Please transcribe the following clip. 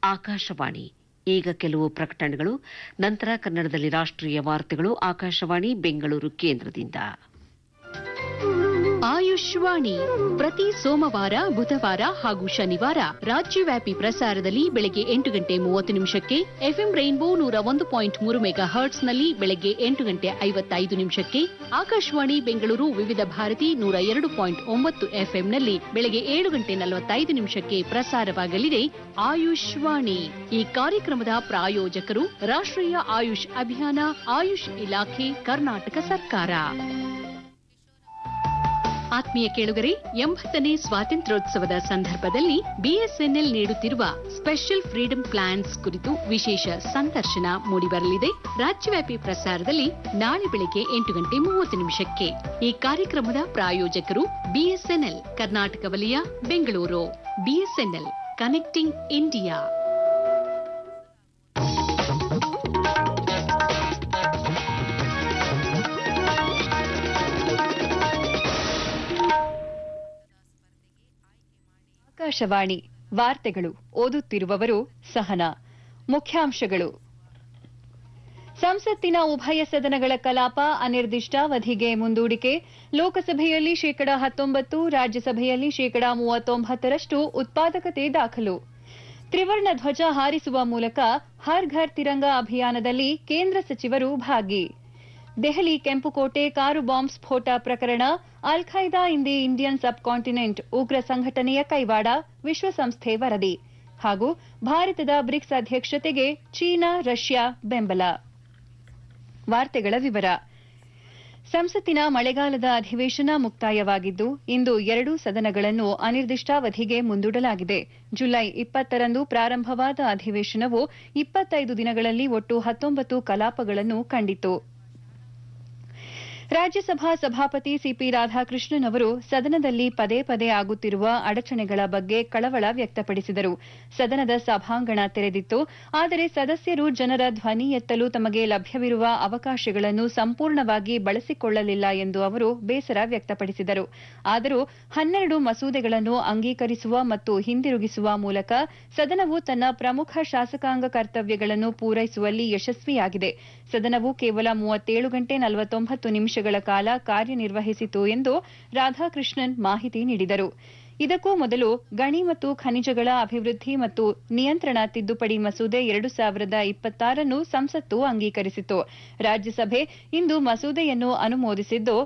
ಆಕಾಶವಾಣಿ ಈಗ ಕೆಲವು ಪ್ರಕಟಣೆಗಳು ನಂತರ ಕನ್ನಡದಲ್ಲಿ ರಾಷ್ಟ್ರೀಯ ವಾರ್ತೆಗಳು ಆಕಾಶವಾಣಿ ಬೆಂಗಳೂರು ಕೇಂದ್ರದಿಂದ ಆಯುಷ್ವಾಣಿ ಪ್ರತಿ ಸೋಮವಾರ ಬುಧವಾರ ಹಾಗೂ ಶನಿವಾರ ರಾಜ್ಯವ್ಯಾಪಿ ಪ್ರಸಾರದಲ್ಲಿ ಬೆಳಗ್ಗೆ ಎಂಟು ಗಂಟೆ ಮೂವತ್ತು ನಿಮಿಷಕ್ಕೆ ಎಫ್ಎಂ ರೈನ್ಬೋ ನೂರ ಒಂದು ಪಾಯಿಂಟ್ ಮೂರು ಮೆಗಾ ಹರ್ಟ್ಸ್ನಲ್ಲಿ ಬೆಳಗ್ಗೆ ಎಂಟು ಗಂಟೆ ಐವತ್ತೈದು ನಿಮಿಷಕ್ಕೆ ಆಕಾಶವಾಣಿ ಬೆಂಗಳೂರು ವಿವಿಧ ಭಾರತಿ ನೂರ ಎರಡು ಪಾಯಿಂಟ್ ಒಂಬತ್ತು ಎಫ್ಎಂನಲ್ಲಿ ಬೆಳಗ್ಗೆ ಏಳು ಗಂಟೆ ನಲವತ್ತೈದು ನಿಮಿಷಕ್ಕೆ ಪ್ರಸಾರವಾಗಲಿದೆ ಆಯುಷ್ವಾಣಿ ಈ ಕಾರ್ಯಕ್ರಮದ ಪ್ರಾಯೋಜಕರು ರಾಷ್ಟ್ರೀಯ ಆಯುಷ್ ಅಭಿಯಾನ ಆಯುಷ್ ಇಲಾಖೆ ಕರ್ನಾಟಕ ಸರ್ಕಾರ ಆತ್ಮೀಯ ಕೇಳುಗರೆ ಎಂಬತ್ತನೇ ಸ್ವಾತಂತ್ರ್ಯೋತ್ಸವದ ಸಂದರ್ಭದಲ್ಲಿ ಬಿಎಸ್ಎನ್ಎಲ್ ನೀಡುತ್ತಿರುವ ಸ್ಪೆಷಲ್ ಫ್ರೀಡಂ ಪ್ಲಾನ್ಸ್ ಕುರಿತು ವಿಶೇಷ ಸಂದರ್ಶನ ಮೂಡಿಬರಲಿದೆ ರಾಜ್ಯವ್ಯಾಪಿ ಪ್ರಸಾರದಲ್ಲಿ ನಾಳೆ ಬೆಳಗ್ಗೆ ಎಂಟು ಗಂಟೆ ಮೂವತ್ತು ನಿಮಿಷಕ್ಕೆ ಈ ಕಾರ್ಯಕ್ರಮದ ಪ್ರಾಯೋಜಕರು ಬಿಎಸ್ಎನ್ಎಲ್ ಕರ್ನಾಟಕ ವಲಯ Bengaluru BSNL connecting India Akashvani ವಾರ್ತೆಗಳು ಓದುತ್ತಿರುವವರು ಸಹನಾ ಮುಖ್ಯಾಂಶಗಳು ಸಂಸತ್ತಿನ ಉಭಯ ಸದನಗಳ ಕಲಾಪ ಅನಿರ್ದಿಷ್ಟಾವಧಿಗೆ ಮುಂದೂಡಿಕೆ ಲೋಕಸಭೆಯಲ್ಲಿ ಶೇಕಡಾ ಹತ್ತೊಂಬತ್ತು ರಾಜ್ಯಸಭೆಯಲ್ಲಿ ಶೇಕಡಾ ಮೂವತ್ತೊಂಬತ್ತರಷ್ಟು ಉತ್ಪಾದಕತೆ ದಾಖಲು ತ್ರಿವರ್ಣ ಧ್ವಜ ಹಾರಿಸುವ ಮೂಲಕ ಹರ್ ಘರ್ ತಿರಂಗ ಅಭಿಯಾನದಲ್ಲಿ ಕೇಂದ್ರ ಸಚಿವರು ಭಾಗಿ ದೆಹಲಿ ಕೆಂಪುಕೋಟೆ ಕಾರು ಬಾಂಬ್ ಸ್ಫೋಟ ಪ್ರಕರಣ Al Qaeda in the Indian subcontinent ಉಗ್ರ ಸಂಘಟನೆಯ ಕೈವಾಡ ವಿಶ್ವಸಂಸ್ಥೆ ವರದಿ ಹಾಗೂ ಭಾರತದ ಬ್ರಿಕ್ಸ್ ಅಧ್ಯಕ್ಷತೆಗೆ ಚೀನಾ ರಷ್ಯಾ ಬೆಂಬಲ ವಾರ್ತೆಗಳ ವಿವರ ಸಂಸತ್ತಿನ ಮಳೆಗಾಲದ ಅಧಿವೇಶನ ಮುಕ್ತಾಯವಾಗಿದ್ದು ಇಂದು ಎರಡೂ ಸದನಗಳನ್ನು ಅನಿರ್ದಿಷ್ಟಾವಧಿಗೆ ಮುಂದೂಡಲಾಗಿದೆ ಜುಲೈ ಇಪ್ಪತ್ತರಂದು ಪ್ರಾರಂಭವಾದ ಅಧಿವೇಶನವು ಇಪ್ಪತ್ತೈದು ದಿನಗಳಲ್ಲಿ ಒಟ್ಟು ಹತ್ತೊಂಬತ್ತು ಕಲಾಪಗಳನ್ನು ಕಂಡಿತು ರಾಜ್ಯಸಭಾ ಸಭಾಪತಿ ಸಿಪಿ ರಾಧಾಕೃಷ್ಣನ್ ಅವರು ಸದನದಲ್ಲಿ ಪದೇ ಪದೇ ಆಗುತ್ತಿರುವ ಅಡಚಣೆಗಳ ಬಗ್ಗೆ ಕಳವಳ ವ್ಯಕ್ತಪಡಿಸಿದರು ಸದನದ ಸಭಾಂಗಣ ತೆರೆದಿತ್ತು ಆದರೆ ಸದಸ್ಯರು ಜನರ ಧ್ವನಿ ಎತ್ತಲು ತಮಗೆ ಲಭ್ಯವಿರುವ ಅವಕಾಶಗಳನ್ನು ಸಂಪೂರ್ಣವಾಗಿ ಬಳಸಿಕೊಳ್ಳಲಿಲ್ಲ ಎಂದು ಅವರು ಬೇಸರ ವ್ಯಕ್ತಪಡಿಸಿದರು ಆದರೂ ಹನ್ನೆರಡು ಮಸೂದೆಗಳನ್ನು ಅಂಗೀಕರಿಸುವ ಮತ್ತು ಹಿಂದಿರುಗಿಸುವ ಮೂಲಕ ಸದನವು ತನ್ನ ಪ್ರಮುಖ ಶಾಸಕಾಂಗ ಕರ್ತವ್ಯಗಳನ್ನು ಪೂರೈಸುವಲ್ಲಿ ಯಶಸ್ವಿಯಾಗಿದೆ ಸದನವು ಕೇವಲ ಮೂವತ್ತೇಳು ಗಂಟೆ ನಲವತ್ತೊಂಬತ್ತು ನಿಮಿಷಗಳ ಕಾಲ ಕಾರ್ಯನಿರ್ವಹಿಸಿತು ಎಂದು ರಾಧಾಕೃಷ್ಣನ್ ಮಾಹಿತಿ ನೀಡಿದರು ಇದಕ್ಕೂ ಮೊದಲು ಗಣಿ ಮತ್ತು ಖನಿಜಗಳ ಅಭಿವೃದ್ಧಿ ಮತ್ತು ನಿಯಂತ್ರಣ ತಿದ್ದುಪಡಿ ಮಸೂದೆ ಎರಡು ಸಾವಿರದ ಇಪ್ಪತ್ತಾರನ್ನು ಸಂಸತ್ತು ಅಂಗೀಕರಿಸಿತು ರಾಜ್ಯಸಭೆ ಇಂದು ಮಸೂದೆಯನ್ನು ಅನುಮೋದಿಸಿದ್ದು